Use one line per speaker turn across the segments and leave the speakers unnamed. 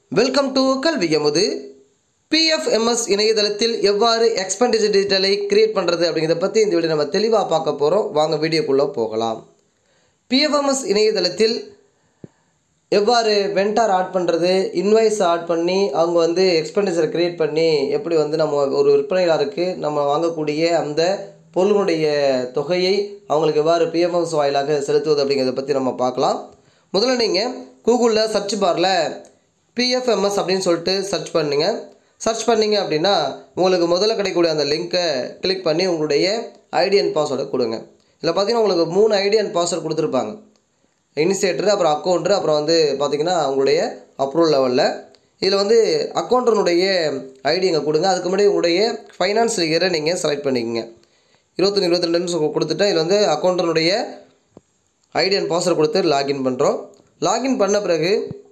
welcome to கல்வியமுது PFMS இணையதளத்தில் எவ்வாறு expenditure டிஜிட்டலை create பண்ணுறது அப்படிங்கிறத பற்றி இந்த வீடியோ நம்ம தெளிவாக பார்க்க போகிறோம் வாங்க வீடியோக்குள்ளே போகலாம் பிஎஃப்எம்எஸ் இணையதளத்தில் எவ்வாறு வெண்டார் ஆட் பண்ணுறது இன்வாய்ஸ் ஆட் பண்ணி அவங்க வந்து எக்ஸ்பெண்டிச்சரை கிரியேட் பண்ணி எப்படி வந்து நம்ம ஒரு விற்பனையாளருக்கு நம்ம வாங்கக்கூடிய அந்த பொருளுடைய தொகையை அவங்களுக்கு எவ்வாறு பிஎஃப்எம்எஸ் வாயிலாக செலுத்துவது அப்படிங்கிறத பற்றி நம்ம பார்க்கலாம் முதல்ல நீங்கள் கூகுளில் சர்ச் பாரில் பிஎஃப்எம்எஸ் அப்படின்னு சொல்லிட்டு சர்ச் பண்ணுங்க சர்ச் பண்ணீங்க அப்படின்னா உங்களுக்கு முதல்ல கிடைக்கக்கூடிய அந்த லிங்க்கை கிளிக் பண்ணி உங்களுடைய ஐடி அண்ட் பாஸ்வேர்டை கொடுங்க இதில் பார்த்தீங்கன்னா உங்களுக்கு மூணு ஐடி அண்ட் பாஸ்வேர்டு கொடுத்துருப்பாங்க இனிஷியேட்டர் அப்புறம் அக்கௌண்ட்ரு அப்புறம் வந்து பார்த்தீங்கன்னா உங்களுடைய அப்ரூவல் லெவலில் இதில் வந்து அக்கௌண்டனுடைய ஐடி இங்கே கொடுங்க அதுக்கு முன்னாடி உங்களுடைய ஃபைனான்ஸ் இயரை நீங்கள் செலக்ட் பண்ணிக்கோங்க இருபத்தொன்று இருபத்தி ரெண்டு கொடுத்துட்டு இதில் வந்து அக்கௌண்டனுடைய ஐடி அண்ட் பாஸ்வேர்டு கொடுத்து லாகின் பண்ணுறோம் லாகின் பண்ண பிறகு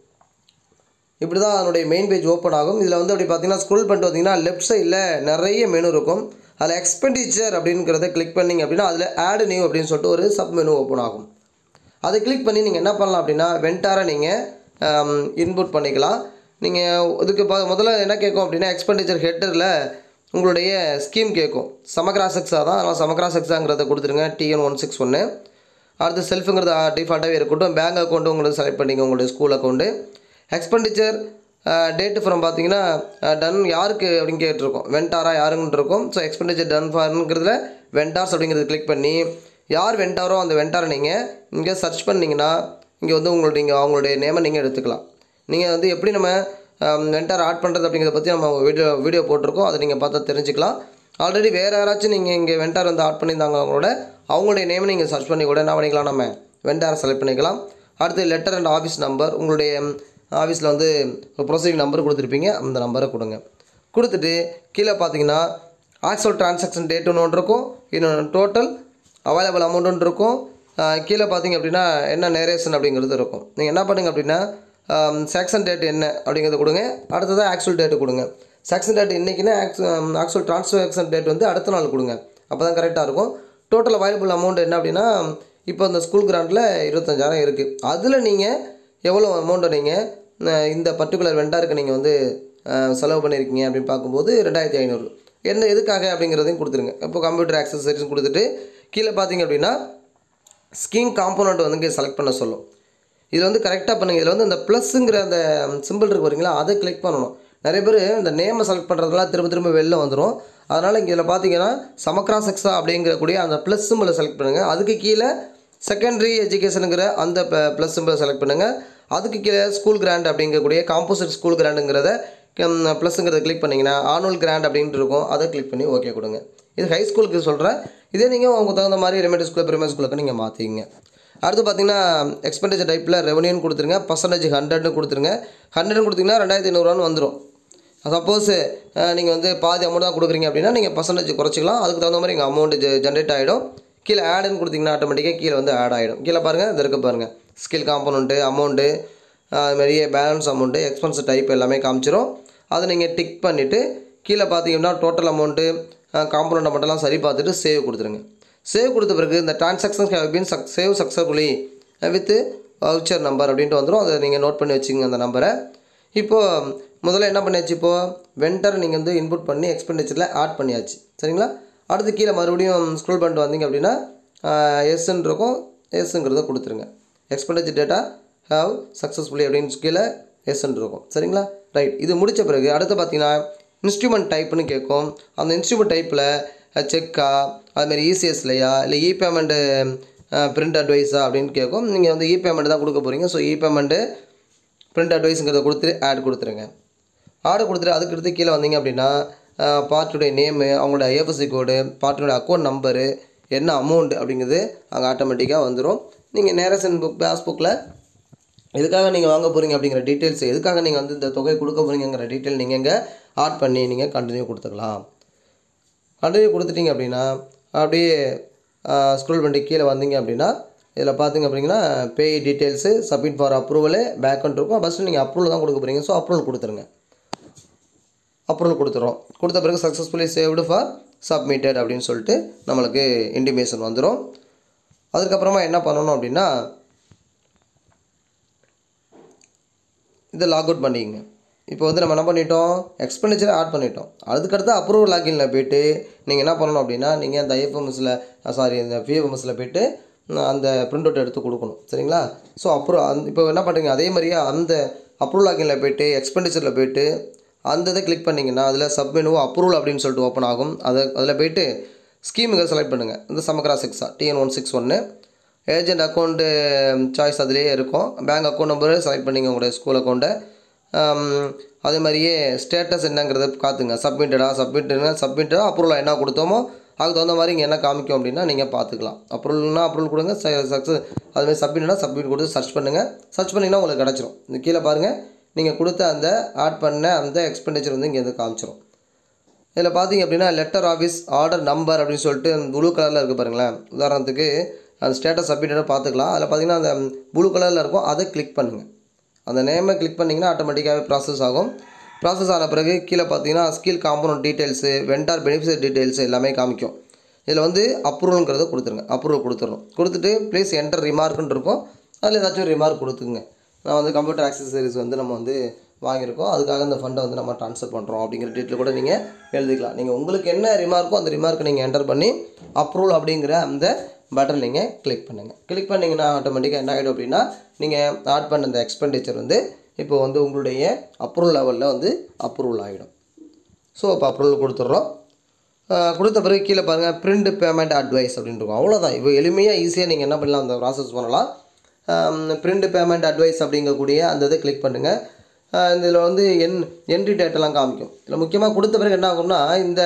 இப்படி தான் அதனுடைய மெயின் பேஜ் ஓப்பன் ஆகும் இதில் வந்து அப்படி பார்த்தீங்கன்னா ஸ்க்ரோல் பண்ணிட்டு வந்தீங்கன்னா லெஃப்ட் சைடில் நிறைய மெனு இருக்கும் அதில் எக்ஸ்பெண்டிச்சர் அப்படிங்கிறத கிளிக் பண்ணிங்க அப்படின்னா அதில் ஆட் நியூ அப்படின்னு சொல்லிட்டு ஒரு சப் மெனு ஓப்பன் ஆகும் அதை கிளிக் பண்ணி நீங்கள் என்ன பண்ணலாம் அப்படின்னா வெண்டாரை நீங்கள் இன்புட் பண்ணிக்கலாம் நீங்கள் இதுக்கு ப முதல்ல என்ன கேட்கும் அப்படின்னா எக்ஸ்பெண்டிச்சர் ஹெட்டரில் உங்களுடைய ஸ்கீம் கேட்கும் சமக்ரா செக்ஸா தான் அதனால் சமக்ரா செக்ஸாங்கிறத கொடுத்துருங்க டிஎன் ஒன் சிக்ஸ் ஒன்று அடுத்து செல்ஃபுங்கிறது டிஃபால்ட்டாகவே இருக்கட்டும் பேங்க் அக்கௌண்ட்டு உங்களுக்கு செலக்ட் பண்ணிங்க உங்களுடைய school account expenditure date from பார்த்தீங்கன்னா டன் யாருக்கு அப்படின்னு கேட்டிருக்கோம் வெண்டாரா யாருன்னு இருக்கும் ஸோ எக்ஸ்பெண்டிச்சர் டன் ஃபார்ங்கிறதுல வெண்டார்ஸ் அப்படிங்கிறது கிளிக் பண்ணி யார் வெண்டாரோ அந்த வெண்டாரை நீங்கள் இங்கே சர்ச் பண்ணிங்கன்னா இங்கே வந்து உங்களுடைய நீங்கள் அவங்களுடைய நேமை நீங்கள் எடுத்துக்கலாம் நீங்கள் வந்து எப்படி நம்ம வெண்டார் ஆட் பண்ணுறது அப்படிங்கிறத பற்றி நம்ம வீடியோ வீடியோ போட்டிருக்கோம் அதை நீங்கள் பார்த்தா தெரிஞ்சுக்கலாம் ஆல்ரெடி வேறு யாராச்சும் நீங்கள் இங்கே வெண்டார் வந்து ஆட் பண்ணியிருந்தாங்க அவங்களோட அவங்களுடைய நேமை நீங்கள் சர்ச் பண்ணி கூட என்ன பண்ணிக்கலாம் நம்ம வெண்டாரை செலக்ட் பண்ணிக்கலாம் அடுத்து லெட்டர் அண்ட் ஆஃபீஸ் நம்பர் உங்களுடைய ஆஃபீஸில் வந்து ப்ரொசீடிங் நம்பர் கொடுத்துருப்பீங்க அந்த நம்பரை கொடுங்க கொடுத்துட்டு கீழே பார்த்தீங்கன்னா ஆக்சுவல் டிரான்சாக்ஷன் டேட் ஒன்று இருக்கும் இன்னொன்று டோட்டல் அவைலபிள் அமௌண்ட் ஒன்று இருக்கும் கீழே பார்த்தீங்க அப்படின்னா என்ன நேரேஷன் அப்படிங்கிறது இருக்கும் நீங்கள் என்ன பண்ணுங்க அப்படின்னா செக்ஷன் டேட் என்ன அப்படிங்கிறத கொடுங்க அடுத்ததாக ஆக்சுவல் டேட்டு கொடுங்க செக்ஷன் டேட் இன்றைக்கினா ஆக்சுவல் ட்ரான்ஸ்ஃபேக்ஷன் டேட் வந்து அடுத்த நாள் கொடுங்க அப்போ தான் கரெக்டாக இருக்கும் டோட்டல் அவைலபிள் அமௌண்ட் என்ன அப்படின்னா இப்போ இந்த ஸ்கூல் கிராண்டில் இருபத்தஞ்சாயிரம் இருக்குது அதில் நீங்கள் எவ்வளோ அமௌண்ட்டை நீங்கள் இந்த பர்டிகுலர் வெண்டாருக்கு நீங்கள் வந்து செலவு பண்ணியிருக்கீங்க அப்படின்னு பார்க்கும்போது ரெண்டாயிரத்தி ஐநூறு என்ன எதுக்காக அப்படிங்கிறதையும் கொடுத்துருங்க இப்போ கம்ப்யூட்டர் ஆக்சசரிஸ் கொடுத்துட்டு கீழே பார்த்தீங்க அப்படின்னா ஸ்கீம் காம்போனண்ட் வந்து இங்கே செலக்ட் பண்ண சொல்லும் இதில் வந்து கரெக்டாக பண்ணுங்கள் இதில் வந்து இந்த ப்ளஸ்ஸுங்கிற அந்த சிம்பிள் இருக்கு வரீங்களா அதை கிளிக் பண்ணணும் நிறைய பேர் இந்த நேமை செலக்ட் பண்ணுறதுலாம் திரும்ப திரும்ப வெளில வந்துடும் அதனால் இங்கே இதில் பார்த்தீங்கன்னா சமக்ரா செக்ஸா அப்படிங்கிறக்கூடிய அந்த ப்ளஸ் சிம்பிளை செலக்ட் பண்ணுங்கள் அதுக்கு கீழே செகண்டரி எஜுகேஷனுங்கிற அந்த ப்ளஸ் சிம்பிளை செலக்ட் பண்ணுங்கள் அதுக்கு கீழே ஸ்கூல் கிராண்ட் அப்படிங்கக்கூடிய காம்போசிட் ஸ்கூல் கிராண்டுங்கிறத ப்ளஸ்ஸுங்கிறத கிளிக் பண்ணிங்கன்னா ஆனுவல் கிராண்ட் அப்படின்ட்டு இருக்கும் அதை கிளிக் பண்ணி ஓகே கொடுங்க இது ஹை ஸ்கூலுக்கு சொல்கிறேன் இதே நீங்கள் அவங்க தகுந்த மாதிரி எலிமெண்ட்ரி ஸ்கூல் பிரைமரி ஸ்கூலுக்கு நீங்கள் மாற்றிங்க அடுத்து பார்த்தீங்கன்னா எக்ஸ்பெண்டிச்சர் டைப்பில் ரெவன்யூன்னு கொடுத்துருங்க பர்சன்டேஜ் ஹண்ட்ரட்னு கொடுத்துருங்க ஹண்ட்ரட்னு கொடுத்தீங்கன்னா ரெண்டாயிரத்தி ஐநூறுவான்னு வந்துடும் சப்போஸ் நீங்கள் வந்து பாதி அமௌண்ட் தான் கொடுக்குறீங்க அப்படின்னா நீங்கள் பர்சன்டேஜ் குறைச்சிக்கலாம் அதுக்கு தகுந்த மாதிரி இங்கே அமௌண்ட் ஜென்ரேட் ஆகிடும் கீழே ஆடுன்னு கொடுத்தீங்கன்னா ஆட்டோமேட்டிக்காக கீழே வந்து ஆட் ஆகிடும் கீழே பாருங்கள் இது இருக்க பாருங்கள் ஸ்கில் காம்பனண்ட்டு அமௌண்ட்டு அதுமாரியே பேலன்ஸ் அமௌண்ட்டு எக்ஸ்பென்ஸ் டைப் எல்லாமே காமிச்சிரும் அதை நீங்கள் டிக் பண்ணிவிட்டு கீழே பார்த்தீங்கன்னா டோட்டல் அமௌண்ட்டு காம்பனண்ட் அமௌண்ட்டெல்லாம் சரி பார்த்துட்டு சேவ் கொடுத்துருங்க சேவ் கொடுத்த பிறகு இந்த டிரான்சாக்ஷன்ஸ் ஹேவ் பீன் சக் save successfully with voucher number அப்படின்ட்டு வந்துடும் அதை நீங்கள் நோட் பண்ணி வச்சுங்க அந்த நம்பரை இப்போது முதல்ல என்ன பண்ணியாச்சு இப்போது வெண்டர் நீங்கள் வந்து இன்புட் பண்ணி எக்ஸ்பெண்டிச்சரில் ஆட் பண்ணியாச்சு சரிங்களா அடுத்து கீழே மறுபடியும் ஸ்க்ரோல் பண்ணிட்டு வந்தீங்க அப்படின்னா எஸ்ன்னு இருக்கும் எஸ்ஸுங்கிறத கொடுத்துருங்க எக்ஸ்பெண்டிச்சர் டேட்டா ஹாவ் சக்ஸஸ்ஃபுல்லி அப்படின்னு கீழே எஸ்ன்னு இருக்கும் சரிங்களா ரைட் இது முடித்த பிறகு அடுத்து பார்த்தீங்கன்னா இன்ஸ்ட்ருமெண்ட் டைப்னு கேட்கும் அந்த இன்ஸ்ட்ருமெண்ட் டைப்பில் செக்கா அதுமாரி இசிஎஸ்லையா இல்லை இ பேமெண்ட்டு பிரிண்ட் அட்வைஸா அப்படின்னு கேட்கும் நீங்கள் வந்து இ பேமெண்ட் தான் கொடுக்க போகிறீங்க ஸோ இ பேமெண்ட்டு பிரிண்ட் அட்வைஸுங்கிறத கொடுத்து ஆட் கொடுத்துருங்க ஆர்டர் கொடுத்துட்டு அதுக்கு அடுத்து கீழே வந்தீங்க அப்படின்னா பார்ட்டியுடைய நேமு அவங்களோட ஐஎஃப்எஸ்சி கோடு பார்ட்டியோட அக்கௌண்ட் நம்பரு என்ன அமௌண்ட் அப்படிங்கிறது அங்கே ஆட்டோமேட்டிக்காக வந்துடும் நீங்கள் நேரசன் புக் பாஸ்புக்கில் எதுக்காக நீங்கள் வாங்க போகிறீங்க அப்படிங்கிற டீட்டெயில்ஸ் எதுக்காக நீங்கள் வந்து இந்த தொகை கொடுக்க போகிறீங்கிற டீட்டெயில் நீங்கள் இங்கே ஆட் பண்ணி நீங்கள் கண்டினியூ கொடுத்துக்கலாம் கண்டினியூ கொடுத்துட்டீங்க அப்படின்னா அப்படியே ஸ்க்ரோல் பண்ணி கீழே வந்தீங்க அப்படின்னா இதில் பார்த்தீங்க அப்படிங்கன்னா pay details submit for approval backend இருக்கும் ஃபஸ்ட்டு நீங்கள் அப்ரூவல் தான் கொடுக்க போகிறீங்க ஸோ அப்ரூவல் கொடுத்துருங்க அப்ரூவல் கொடுத்துறோம் கொடுத்த பிறகு சக்ஸஸ்ஃபுல்லி சேவ்டு ஃபார் சப்மிட்டட் அப்படின்னு சொல்லிட்டு நம்மளுக்கு இன்டிமேஷன் வந்துடும் அதுக்கப்புறமா என்ன பண்ணணும் அப்படின்னா இதை லாக் அவுட் பண்ணிக்கங்க இப்போ வந்து நம்ம என்ன பண்ணிட்டோம் எக்ஸ்பெண்டிச்சரை ஆட் பண்ணிட்டோம் அதுக்கடுத்து அப்ரூவல் லாகின்ல போயிட்டு நீங்கள் என்ன பண்ணணும் அப்படின்னா நீங்கள் அந்த ஐஎஃப்எம்எஸில் சாரி இந்த பிஎஃப்எம்எஸில் போயிட்டு ம், அந்த பிரிண்ட் அவுட் எடுத்து கொடுக்கணும் சரிங்களா ஸோ அப்ரூவ் அந்த இப்போ என்ன பண்ணுறீங்க அதே மாதிரியே அந்த அப்ரூவல் லாகின்ல போயிட்டு எக்ஸ்பெண்டிச்சரில் போயிட்டு அந்த இதை கிளிக் பண்ணிங்கன்னா அதில் சப்மெனுவோ அப்ரூவல் அப்படின்னு சொல்லிட்டு ஓப்பன் ஆகும் அதை அதில் போயிட்டு ஸ்கீமுகள் செலக்ட் பண்ணுங்கள் இந்த Samagra Shiksha TN one six ஒன்று ஏஜென்ட் அக்கௌண்ட்டு சாய்ஸ் அதிலே இருக்கும் பேங்க் அக்கௌண்ட் நம்பரு செலக்ட் பண்ணிங்க உங்களுடைய ஸ்கூல் அக்கௌண்ட்டை அதே மாதிரியே ஸ்டேட்டஸ் என்னங்கிறத காத்துங்க சப்மிட்டடா சப்மிட்டட்னா சப்மிட்டடாக அப்ரூவலாக என்ன கொடுத்தோமோ அதுக்கு தகுந்த மாதிரி இங்கே என்ன காமிக்கும் அப்படின்னா நீங்கள் பார்த்துக்கலாம் அப்ரூவல்னா அப்ரூவல் கொடுங்க சக்ஸஸ் அதுமாதிரி சப்மிட்னா சப்மிட் கொடுத்து சர்ச் பண்ணுங்கள் சர்ச் பண்ணிங்கன்னா உங்களுக்கு கிடச்சிரும் இந்த கீழே பாருங்கள் நீங்கள் கொடுத்த அந்த ஆட் பண்ண அந்த எக்ஸ்பெண்டிச்சர் வந்து இங்கே வந்து காமிச்சிரும் இதில் பார்த்தீங்க அப்படின்னா லெட்டர் ஆஃபீஸ் ஆர்டர் நம்பர் அப்படின்னு சொல்லிட்டு அந்த ப்ளூ கலரில் இருக்குது பாருங்களேன் உதாரணத்துக்கு அந்த ஸ்டேட்டஸ் சப்மிட்டடாக பார்த்துக்கலாம் அதில் பார்த்தீங்கன்னா அந்த ப்ளூ கலரில் இருக்கும் அதை கிளிக் பண்ணுங்கள் அந்த நேமை கிளிக் பண்ணிங்கன்னா ஆட்டோமேட்டிக்காகவே ப்ராசஸ் ஆகும் ப்ராசஸ் ஆன பிறகு கீழே பார்த்தீங்கன்னா skill component details vendor beneficiary details எல்லாமே காமிக்கும் இதில் வந்து அப்ரூவல்ங்கிறத கொடுத்துருங்க அப்ரூவல் கொடுத்துடணும் கொடுத்துட்டு ப்ளீஸ் என்டர் ரிமார்க்குன்னு இருக்கும் அதில் ஏதாச்சும் ரிமார்க் கொடுத்துங்க நான் வந்து கம்ப்யூட்டர் ஆக்சசரிஸ் வந்து நம்ம வந்து வாங்கியிருக்கோம் அதுக்காக இந்த ஃபண்டை வந்து நம்ம ட்ரான்ஸ்ஃபர் பண்ணுறோம் அப்படிங்கிற டீட்டெயில் கூட நீங்கள் எழுதிக்கலாம் நீங்கள் உங்களுக்கு என்ன ரிமார்க்கோ அந்த ரிமார்க்கை நீங்கள் என்டர் பண்ணி அப்ரூவல் அப்படிங்கிற அந்த பட்டன் நீங்கள் கிளிக் பண்ணுங்கள் கிளிக் பண்ணிங்கன்னா ஆட்டோமேட்டிக்காக என்ன ஆகிடும் அப்படின்னா நீங்கள் ஆட் பண்ண அந்த எக்ஸ்பெண்டிச்சர் வந்து இப்போ வந்து உங்களுடைய அப்ரூவல் லெவலில் வந்து அப்ரூவல் ஆகிடும் ஸோ இப்போ அப்ரூவல் கொடுத்துட்றோம் ஆஹ் கொடுத்த பிறகு கீழே பாருங்கள் பிரிண்ட் பேமெண்ட் அட்வைஸ் அப்படின்னு இருக்கும் அவ்வளோதான் இப்போ எளிமையாக ஈஸியாக நீங்கள் என்ன பண்ணலாம் அந்த ப்ராசஸ் பண்ணலாம் பிரிண்ட் பேமெண்ட் அட்வைஸ் அப்படிங்கக்கூடிய அந்த இதை கிளிக் பண்ணுங்கள் இதில் வந்து என் என்ட்ரி டேட்டெல்லாம் காமிக்கும் இதில் முக்கியமாக கொடுத்த பிறகு என்ன ஆகும்னா இந்த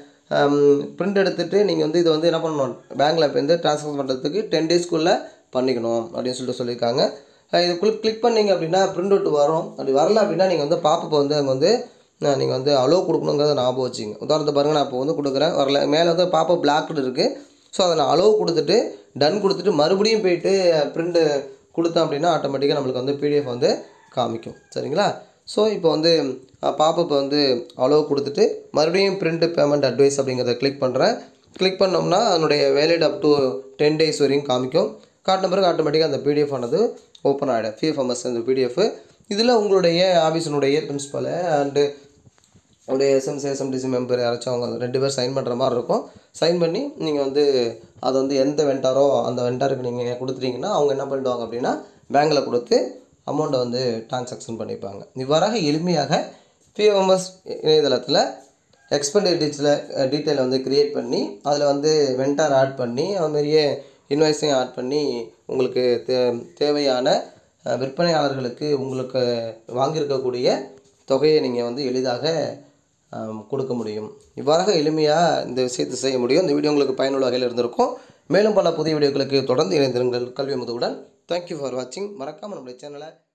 பிரிண்ட் எடுத்துகிட்டு நீங்கள் வந்து இதை வந்து என்ன பண்ணணும் பேங்க்கில் வந்து ட்ரான்ஸ்ஃபர் பண்ணுறதுக்கு டென் டேஸ்க்குள்ளே பண்ணிக்கணும் அப்படின்னு சொல்லிட்டு சொல்லியிருக்காங்க அஹ் இது கிளிக் கிளிக் பண்ணீங்க அப்படின்னா பிரிண்ட் அவுட் வரும் அப்படி வரல அப்படின்னா நீங்கள் வந்து பாப்பப் வந்து அங்கே வந்து நீங்கள் வந்து அலோவ் கொடுக்கணுங்கிறத ஞாபகம் வச்சுங்க உதாரணத்தை பாருங்கள் நான் இப்போ வந்து கொடுக்குறேன் வரல மேலே வந்து பாப்பப் பிளாக்டு இருக்குது ஸோ அதை நான் அலோவ் கொடுத்துட்டு டன் கொடுத்துட்டு மறுபடியும் போயிட்டு பிரிண்ட்டு கொடுத்தேன் அப்படின்னா ஆட்டோமேட்டிக்காக நம்மளுக்கு வந்து பிடிஎஃப் வந்து காமிக்கும் சரிங்களா ஸோ இப்போ வந்து பாப்பப் வந்து அலோவ் கொடுத்துட்டு மறுபடியும் பிரிண்ட் பேமெண்ட் அட்வைஸ் அப்படிங்கிறத கிளிக் பண்ணுறேன் கிளிக் பண்ணோம்னா அதனுடைய valid up to ten days வரையும் காமிக்கும் காட்டின பிறகு ஆட்டோமேட்டிக்காக அந்த பிடிஎஃப் ஆனது ஓப்பன் ஆகிடும் பிஎஃப்எம்எஸ் அந்த பிடிஎஃப் இதில் உங்களுடைய ஆஃபீஸினுடைய பிரின்ஸிபலு அண்டு உடைய எஸ்எம்சி எஸ்எம்டிசி மெம்பர் யாராச்சும் அவங்க ரெண்டு பேர் சைன் பண்ணுற மாதிரி இருக்கும் சைன் பண்ணி நீங்கள் வந்து அதை வந்து எந்த வெண்டாரோ அந்த வெண்டாருக்கு நீங்கள் கொடுத்துட்டீங்கன்னா அவங்க என்ன பண்ணிடுவாங்க அப்படின்னா பேங்க்கில் கொடுத்து அமௌண்ட்டை வந்து டிரான்சாக்ஷன் பண்ணிப்பாங்க இவ்வாறாக எளிமையாக பிஎம்எஸ் இணையதளத்தில் எக்ஸ்பெண்டிச்சரில் டீட்டெயில் வந்து க்ரியேட் பண்ணி அதில் வந்து வெண்டார் ஆட் பண்ணி அதுமாரியே இன்வாய்ஸையும் ஆட் பண்ணி உங்களுக்கு தே தேவையான அஹ், விற்பனையாளர்களுக்கு உங்களுக்கு வாங்கியிருக்கக்கூடிய தொகையை நீங்கள் வந்து எளிதாக ஆம், கொடுக்க முடியும் இவ்வாறாக எளிமையாக இந்த விஷயத்தை செய்ய முடியும் இந்த வீடியோ உங்களுக்கு பயனுள்ள வகையில் இருந்திருக்கும் மேலும் பல புதிய வீடியோக்களுக்கு தொடர்ந்து இணைந்திருங்கள் கல்வி முதுவுடன் தேங்க்யூ ஃபார் வாட்சிங் மறக்காமல் நம்முடைய சேனலை